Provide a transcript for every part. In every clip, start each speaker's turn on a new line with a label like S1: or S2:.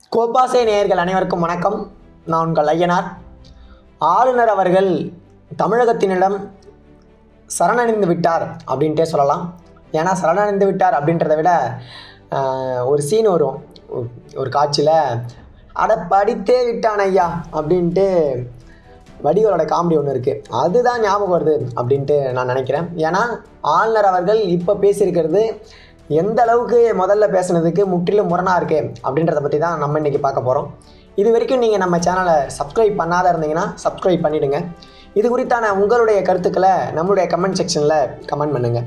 S1: கோபாசே நேயர்கள் அனைவருக்கும் வணக்கம் நான் உங்கள் ஐயனார் ஆளுநர் அவர்கள் தமிழகத்தினிடம் சரணடைந்து விட்டார் அப்படின்ட்டே சொல்லலாம் ஏன்னா சரணடைந்து விட்டார் அப்படின்றத விட ஆஹ், ஒரு சீன் வரும் ஒரு- ஒரு காட்சியில் அட படித்தே விட்டான் ஐயா அப்படின்ட்டு வடிகளோட காமெடி ஒன்று இருக்குது அதுதான் ஞாபகம் வருது அப்படின்ட்டு நான் நினைக்கிறேன் ஏன்னா ஆளுநர் அவர்கள் இப்போ பேசியிருக்கிறது எந்த அளவுக்கு முதல்ல பேசுனதுக்கு முற்றிலும் முரணாக இருக்கு அப்படின்றத பற்றி தான் நம்ம இன்றைக்கி பார்க்க போகிறோம் இது வரைக்கும் நீங்கள் நம்ம சேனலை சப்ஸ்கிரைப் பண்ணாத இருந்தீங்கன்னா சப்ஸ்கிரைப் பண்ணிவிடுங்க இது குறித்தான உங்களுடைய கருத்துக்களை நம்மளுடைய கமெண்ட் செக்ஷனில் கமெண்ட் பண்ணுங்கள்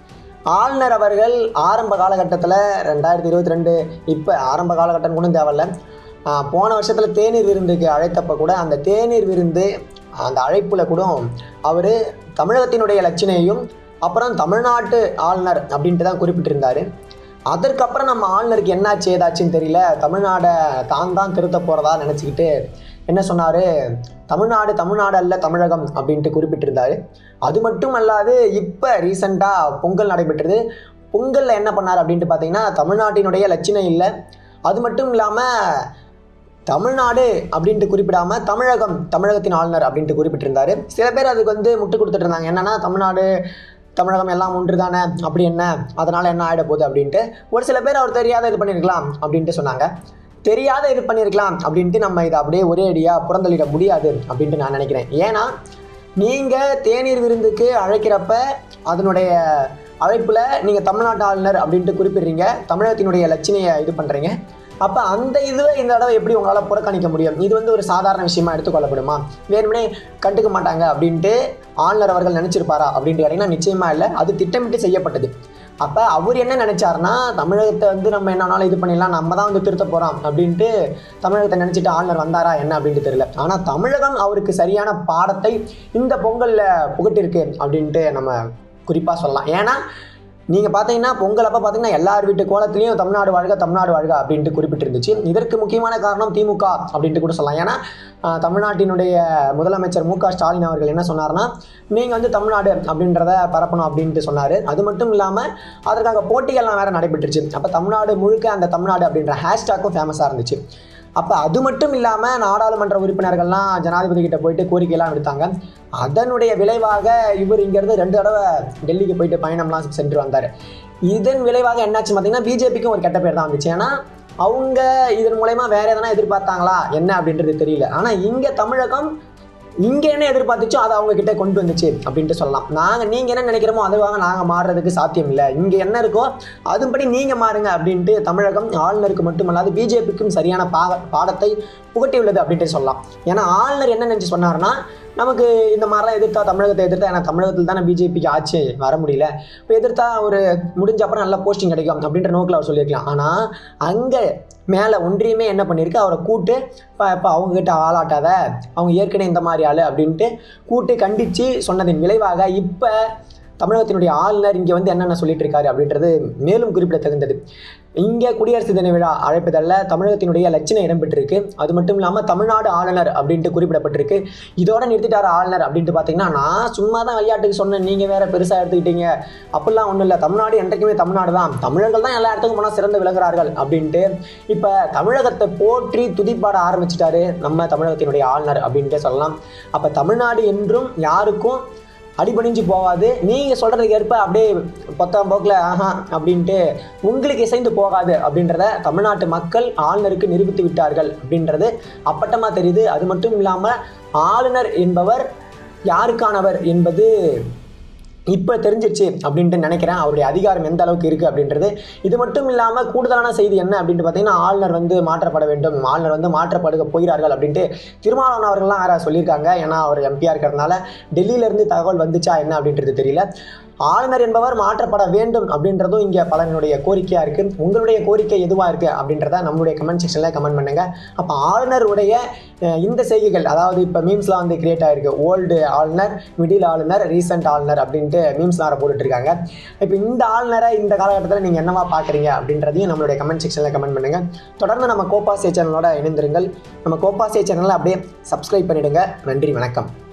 S1: ஆளுநர் அவர்கள் ஆரம்ப காலகட்டத்தில் ரெண்டாயிரத்தி இருபத்தி ரெண்டு இப்போ ஆரம்ப காலகட்டம் கூட தேவையில்ல ஆஹ் போன வருஷத்தில் தேநீர் விருந்துக்கு அழைத்தப்ப கூட அந்த தேநீர் விருந்து அந்த அழைப்பில் கூட அவர் தமிழகத்தினுடைய லட்சணையையும் அப்புறம் தமிழ்நாட்டு ஆளுநர் அப்படின்ட்டு தான் குறிப்பிட்டிருந்தார் அதற்கப்புறம் நம்ம ஆளுநருக்கு என்னாச்சு ஏதாச்சுன்னு தெரியல தமிழ்நாடை தான் தான் திருத்த போகிறதா நினச்சிக்கிட்டு என்ன சொன்னார் தமிழ்நாடு தமிழ்நாடு அல்ல தமிழகம் அப்படின்ட்டு குறிப்பிட்டிருந்தார் அது மட்டும் அல்லாது இப்போ ரீசெண்டாக பொங்கல் நடைபெற்றது பொங்கலில் என்ன பண்ணார் அப்படின்ட்டு பார்த்தீங்கன்னா தமிழ்நாட்டினுடைய லட்சணம் இல்லை அது மட்டும் இல்லாமல் தமிழ்நாடு அப்படின்ட்டு குறிப்பிடாம தமிழகம் தமிழகத்தின் ஆளுநர் அப்படின்ட்டு குறிப்பிட்டிருந்தாரு சில பேர் அதுக்கு வந்து முட்டு கொடுத்துட்டு இருந்தாங்க என்னன்னா தமிழ்நாடு தமிழகம் எல்லாம் ஒன்று தானே அப்படி என்ன அதனால என்ன ஆகிட போகுது அப்படின்ட்டு ஒரு சில பேர் அவர் தெரியாத இது பண்ணியிருக்கலாம் அப்படின்ட்டு சொன்னாங்க தெரியாத இது பண்ணியிருக்கலாம் அப்படின்ட்டு நம்ம இதை அப்படியே ஒரே அடியாக புறந்தள்ளிட முடியாது அப்படின்ட்டு நான் நினைக்கிறேன் ஏன்னா நீங்கள் தேநீர் விருந்துக்கு அழைக்கிறப்ப அதனுடைய அழைப்பில் நீங்கள் தமிழ்நாட்டு ஆளுநர் அப்படின்ட்டு குறிப்பிடுறீங்க தமிழகத்தினுடைய லட்சணையை இது பண்ணுறீங்க அப்போ அந்த இதில் இந்த தடவை எப்படி உங்களால் புறக்கணிக்க முடியும் இது வந்து ஒரு சாதாரண விஷயமா எடுத்துக்கொள்ளப்படுமா வேணுமனே கண்டுக்க மாட்டாங்க அப்படின்ட்டு ஆளுநர் அவர்கள் நினச்சிருப்பாரா அப்படின்ட்டு கேட்டிங்கன்னா நிச்சயமாக இல்லை அது திட்டமிட்டு செய்யப்பட்டது அப்போ அவர் என்ன நினைச்சாருன்னா தமிழகத்தை வந்து நம்ம என்ன வேணாலும் இது பண்ணிடலாம் நம்ம தான் வந்து திருத்த போகிறோம் அப்படின்ட்டு தமிழகத்தை நினச்சிட்டு ஆளுநர் வந்தாரா என்ன அப்படின்ட்டு தெரியல ஆனால் தமிழகம் அவருக்கு சரியான பாடத்தை இந்த பொங்கலில் புகட்டிருக்கு அப்படின்ட்டு நம்ம குறிப்பாக சொல்லலாம் ஏன்னா நீங்கள் பார்த்தீங்கன்னா பொங்கல் அப்போ பார்த்தீங்கன்னா எல்லார் வீட்டு கோலத்துலேயும் தமிழ்நாடு வாழ்க தமிழ்நாடு வாழ்க அப்படின்ட்டு குறிப்பிட்டிருந்துச்சு இதற்கு முக்கியமான காரணம் திமுக அப்படின்ட்டு கூட சொல்லலாம் ஏன்னா ஆஹ், தமிழ்நாட்டினுடைய முதலமைச்சர் மு க ஸ்டாலின் அவர்கள் என்ன சொன்னார்னா நீங்கள் வந்து தமிழ்நாடு அப்படின்றத பரப்பணும் அப்படின்ட்டு சொன்னார் அது மட்டும் இல்லாமல் அதற்காக போட்டிகள்லாம் வேறு நடைபெற்றுச்சு அப்போ தமிழ்நாடு முழுக்க அந்த தமிழ்நாடு அப்படின்ற ஹேஷ்டாக்கும் ஃபேமஸாக இருந்துச்சு அப்போ அது மட்டும் இல்லாமல் நாடாளுமன்ற உறுப்பினர்கள்லாம் ஜனாதிபதி கிட்ட போயிட்டு கோரிக்கையெல்லாம் விடுத்தாங்க அதனுடைய விளைவாக இவர் இங்கேருந்து ரெண்டு தடவை டெல்லிக்கு போயிட்டு பயணம்லாம் சென்று வந்தார் இதன் விளைவாக என்னாச்சு பார்த்தீங்கன்னா பிஜேபிக்கும் ஒரு கெட்ட பேர் தான் வந்துச்சு ஏன்னா அவங்க இதன் மூலயமா வேற எதனா எதிர்பார்த்தாங்களா என்ன அப்படின்றது தெரியல ஆனால் இங்கே தமிழகம் இங்கே என்ன எதிர்பார்த்துச்சோ அதை அவங்க கிட்ட கொண்டு வந்துச்சு அப்படின்ட்டு சொல்லலாம் நாங்கள் நீங்கள் என்ன நினைக்கிறோமோ அதுவாக நாங்கள் மாறுறதுக்கு சாத்தியம் இல்லை இங்கே என்ன இருக்கோ அதுபடி நீங்கள் மாறுங்க அப்படின்ட்டு தமிழகம் ஆளுநருக்கு மட்டுமல்லாது பிஜேபிக்கும் சரியான பா பாடத்தை புகட்டி உள்ளது அப்படின்ட்டு சொல்லலாம் ஏன்னா ஆளுநர் என்ன நினச்சி சொன்னார்னா நமக்கு இந்த மாதிரிலாம் எதிர்த்தா தமிழகத்தை எதிர்த்தா ஏன்னா தமிழகத்தில் தானே பிஜேபிக்கு ஆட்சி வர முடியல இப்போ எதிர்த்தா ஒரு முடிஞ்ச அப்புறம் நல்ல போஸ்டிங் கிடைக்கும் அப்படின்ற நோக்கில் அவர் சொல்லியிருக்கலாம் ஆனால் அங்கே மேலே ஒன்றியுமே என்ன பண்ணியிருக்கு அவரை கூட்டு இப்போ இப்போ அவங்கக்கிட்ட ஆளாட்டாத அவங்க ஏற்கனவே இந்த மாதிரி ஆள் அப்படின்ட்டு கூட்டு கண்டித்து சொன்னதின் விளைவாக இப்போ தமிழகத்தினுடைய ஆளுநர் இங்கே வந்து என்னென்ன சொல்லிட்டு இருக்காரு அப்படின்றது மேலும் குறிப்பிடத்தகுந்தது இங்கே குடியரசு தின விழா அழைப்பதல்ல தமிழகத்தினுடைய லட்சணம் இடம்பெற்றிருக்கு அது மட்டும் இல்லாமல் தமிழ்நாடு ஆளுநர் அப்படின்ட்டு குறிப்பிடப்பட்டிருக்கு இதோட நிறுத்திட்டார் ஆளுநர் அப்படின்ட்டு பார்த்தீங்கன்னா நான் சும்மா தான் விளையாட்டுக்கு சொன்னேன் நீங்கள் வேற பெருசாக எடுத்துக்கிட்டீங்க அப்படிலாம் ஒன்றும் இல்லை தமிழ்நாடு என்றைக்குமே தமிழ்நாடு தான் தமிழர்கள் தான் எல்லா இடத்துக்கும் போனால் சிறந்து விளங்குறார்கள் அப்படின்ட்டு இப்போ தமிழகத்தை போற்றி துதிப்பாட ஆரம்பிச்சிட்டாரு நம்ம தமிழகத்தினுடைய ஆளுநர் அப்படின்ட்டே சொல்லலாம் அப்போ தமிழ்நாடு என்றும் யாருக்கும் அடிபணிஞ்சு போகாது நீங்கள் சொல்கிறதுக்கு ஏற்ப அப்படியே பொத்தாம் போக்கில் ஆஹா அப்படின்ட்டு உங்களுக்கு இசைந்து போகாது அப்படின்றத தமிழ்நாட்டு மக்கள் ஆளுநருக்கு நிரூபித்து விட்டார்கள் அப்படின்றது அப்பட்டமாக தெரியுது அது மட்டும் இல்லாமல் ஆளுநர் என்பவர் யாருக்கானவர் என்பது இப்போ தெரிஞ்சிருச்சு அப்படின்ட்டு நினைக்கிறேன் அவருடைய அதிகாரம் எந்த அளவுக்கு இருக்குது அப்படின்றது இது மட்டும் இல்லாமல் கூடுதலான செய்தி என்ன அப்படின்ட்டு பார்த்தீங்கன்னா ஆளுநர் வந்து மாற்றப்பட வேண்டும் ஆளுநர் வந்து மாற்றப்படுக போகிறார்கள் அப்படின்ட்டு திருமாவளவன் அவர்கள்லாம் வேற சொல்லியிருக்காங்க ஏன்னா அவர் எம்பியாக இருக்கிறதுனால டெல்லியிலேருந்து தகவல் வந்துச்சா என்ன அப்படின்றது தெரியல ஆளுநர் என்பவர் மாற்றப்பட வேண்டும் அப்படின்றதும் இங்கே பலருடைய கோரிக்கையாக இருக்குது உங்களுடைய கோரிக்கை எதுவாக இருக்குது அப்படின்றத நம்மளுடைய கமெண்ட் செக்ஷனில் கமெண்ட் பண்ணுங்கள் அப்போ ஆளுநருடைய அஹ், இந்த செய்கைகள் அதாவது இப்போ மீம்ஸ்லாம் வந்து கிரியேட் ஆகிருக்கு ஓல்டு ஆளுநர் மிடில் ஆளுநர் ரீசெண்ட் ஆளுநர் அப்படின்ட்டு மீம்ஸ்லாம் போட்டுட்டு இருக்காங்க இப்போ இந்த ஆளுநரை இந்த காலகட்டத்தில் நீங்கள் என்னவா பார்க்குறீங்க அப்படின்றதையும் நம்மளுடைய கமெண்ட் செக்ஷனில் கமெண்ட் பண்ணுங்கள் தொடர்ந்து நம்ம கோபாசே சேனலோட இணைந்திருங்கள் நம்ம கோபாசே சேனலை அப்படியே சப்ஸ்கிரைப் பண்ணிடுங்க நன்றி வணக்கம்